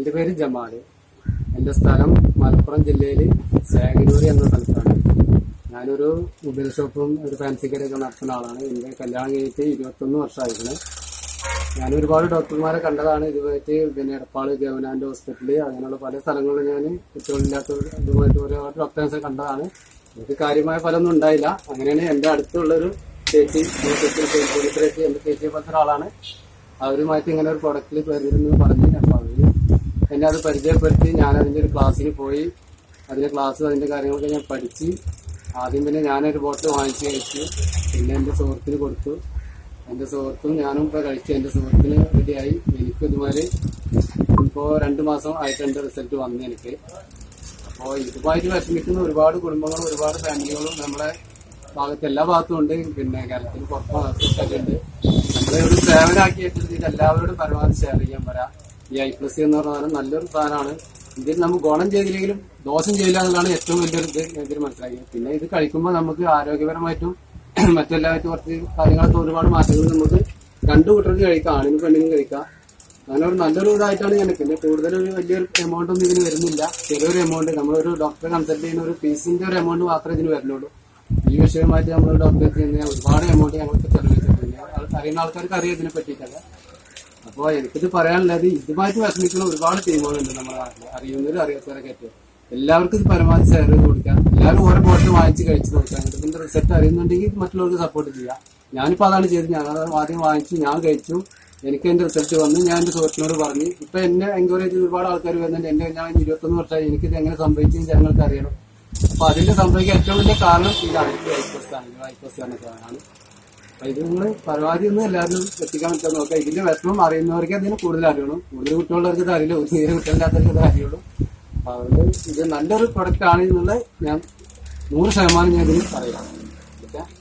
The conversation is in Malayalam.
എന്റെ പേര് ജമാല് എന്റെ സ്ഥലം മലപ്പുറം ജില്ലയിൽ ശേഖരൂർ എന്ന സ്ഥലത്താണ് ഞാനൊരു മൊബൈൽ ഷോപ്പും ഒരു ഫാൻസി കടയൊക്കെ നടത്തുന്ന ആളാണ് എന്റെ കല്യാണം കഴിഞ്ഞിട്ട് ഇരുപത്തൊന്ന് വർഷമായിരിക്കുന്നത് ഞാൻ ഒരുപാട് ഡോക്ടർമാരെ കണ്ടതാണ് ഇതുമായിട്ട് പിന്നെ എടപ്പാള് ഗവനാന്റ് ഹോസ്പിറ്റല് അങ്ങനെയുള്ള പല സ്ഥലങ്ങളിലും ഞാൻ കുട്ടികളില്ലാത്ത ഇതുമായിട്ട് ഒരുപാട് ഡോക്ടേഴ്സ് കണ്ടതാണ് എനിക്ക് കാര്യമായ ഫലമൊന്നും ഉണ്ടായില്ല അങ്ങനെയാണ് എന്റെ അടുത്തുള്ള ഒരു ചേച്ചി ചേച്ചി എന്റെ ചേച്ചിയെ പോലത്തെ ഒരാളാണ് അവരുമായിട്ട് ഇങ്ങനെ ഒരു പ്രൊഡക്റ്റിൽ വരുന്നു പറഞ്ഞ് അപ്പൊ അവര് എന്നെ അത് പരിചയപ്പെടുത്തി ഞാൻ അതിന്റെ ഒരു ക്ലാസ്സിന് പോയി അതിന്റെ ക്ലാസ് അതിന്റെ കാര്യങ്ങളൊക്കെ ഞാൻ പഠിച്ച് ആദ്യം പിന്നെ ഞാനൊരു ബോട്ടിൽ വാങ്ങിച്ച് കഴിച്ചു പിന്നെ എന്റെ സുഹൃത്തിന് കൊടുത്തു എന്റെ സുഹൃത്തും ഞാനും ഇപ്പൊ കഴിച്ചു എന്റെ സുഹൃത്തിന് റെഡിയായി എനിക്കും ഇതുമാതിരി ഇപ്പോ രണ്ടു മാസം ആയിട്ട് എന്റെ റിസൾട്ട് വന്നു എനിക്ക് അപ്പോ ഇതുമായിട്ട് വിഷമിക്കുന്ന ഒരുപാട് കുടുംബങ്ങളും ഒരുപാട് ഫാമിലികളും നമ്മളെ ഭാഗത്ത് എല്ലാ ഭാഗത്തും ഉണ്ട് പിന്നെ കേരളത്തിൽ പുറത്തൊക്കെ ഉണ്ട് നമ്മളെ ഒരു സേവനാക്കിയിട്ട് ഇത് എല്ലാവരോടും പരമാവധി ഷെയർ ചെയ്യാൻ വരാം ഈ ഐ പ്ലസ് എന്ന് പറഞ്ഞാൽ നല്ലൊരു സാധനമാണ് ഇതിൽ നമുക്ക് ഗുണം ചെയ്തില്ലെങ്കിലും ദോഷം ചെയ്യില്ല എന്നുള്ളതാണ് ഏറ്റവും വലിയൊരു ഇത് ഇതിൽ മനസ്സിലാക്കിയത് പിന്നെ ഇത് കഴിക്കുമ്പോൾ നമുക്ക് ആരോഗ്യപരമായിട്ടും മറ്റെല്ലാമായിട്ട് കുറച്ച് കാര്യങ്ങളൊക്കെ ഒരുപാട് മാറ്റങ്ങൾ നമുക്ക് രണ്ടു കൂട്ടർക്ക് കഴിക്കാം ആണിനും പെണ്ണിനും കഴിക്കാം അങ്ങനെ ഒരു നല്ലൊരു ഇതായിട്ടാണ് ഞാൻ പിന്നെ കൂടുതൽ ഒരു വലിയൊരു എമൗണ്ട് ഒന്നും ഇതിന് വരുന്നില്ല ചെറിയൊരു എമൗണ്ട് നമ്മളൊരു ഡോക്ടറെ കൺസൾട്ട് ചെയ്യുന്ന ഒരു ഫീസിന്റെ ഒരു എമൗണ്ട് മാത്രമേ ഇതിന് വരുന്നുള്ളൂ ഈ വിഷയമായിട്ട് നമ്മൾ ഡോക്ടറെ ചെയ്യുന്ന ഒരുപാട് എമൗണ്ട് ഞങ്ങൾക്ക് ചെലവഴിച്ചിട്ടുണ്ട് ആൾ- അറിയുന്ന ആൾക്കാർക്ക് അറിയാം ഇതിനെ പറ്റിയിട്ടൊക്കെ അപ്പോൾ എനിക്കിത് പറയാനുള്ളത് ഇതുമായിട്ട് വിഷമിക്കുന്ന ഒരുപാട് ടീമുകളുണ്ട് നമ്മുടെ നാട്ടിൽ അറിയുന്നവരും അറിയാത്തവരൊക്കെ ആയിട്ട് എല്ലാവർക്കും ഇത് പരമാവധി ഷെയർ ചെയ്ത് കൊടുക്കാം എല്ലാവരും ഓരോ ബോട്ടിൽ വാങ്ങിച്ച് കഴിച്ച് നോക്കാം ഇതിന്റെ റിസൾട്ട് അറിയുന്നുണ്ടെങ്കിൽ ഇത് മറ്റുള്ളവർക്ക് സപ്പോർട്ട് ചെയ്യാം ഞാനിപ്പോൾ അതാണ് ചെയ്തത് ഞാൻ അത് ആദ്യം വാങ്ങിച്ചു ഞാൻ കഴിച്ചു എനിക്ക് എന്റെ റിസൾട്ട് വന്നു ഞാൻ എന്റെ സുഹൃത്തിനോട് പറഞ്ഞു ഇപ്പൊ എന്നെ എൻക്വയറി ചെയ്ത് ഒരുപാട് ആൾക്കാർ വരുന്നുണ്ട് എന്റെ ഞാൻ ഇരുപത്തൊന്ന് വർഷമായി എനിക്കിത് എങ്ങനെ സംഭവിച്ചു ജനങ്ങൾക്ക് അറിയണം അപ്പൊ അതിന്റെ സംഭവിക്കാൻ ഏറ്റവും വലിയ കാരണം ഇതാണ് ഐപ്പസ് ആണ് ഐപ്പസ് എന്ന സാധനമാണ് അപ്പൊ ഇത് നിങ്ങൾ പരമാവധി ഒന്നും എല്ലാവരും എത്തിക്കാൻ പറ്റാൻ നോക്കുക ഇതിന്റെ വിഷമം അറിയുന്നവർക്ക് അതിന് കൂടുതൽ അറിയണം കൂടുതൽ കുട്ടികളുള്ളവർക്ക് ഇത് അറിയില്ല തീരെ കുട്ടികളില്ലാത്തവർക്ക് ഇത് അറിയുള്ളൂ അപ്പൊ അതുകൊണ്ട് ഇത് നല്ലൊരു പ്രൊഡക്റ്റ് ആണ് എന്നുള്ളത് ഞാൻ നൂറ് ശതമാനം ഞാൻ ഇതിന് പറയാം ഓക്കെ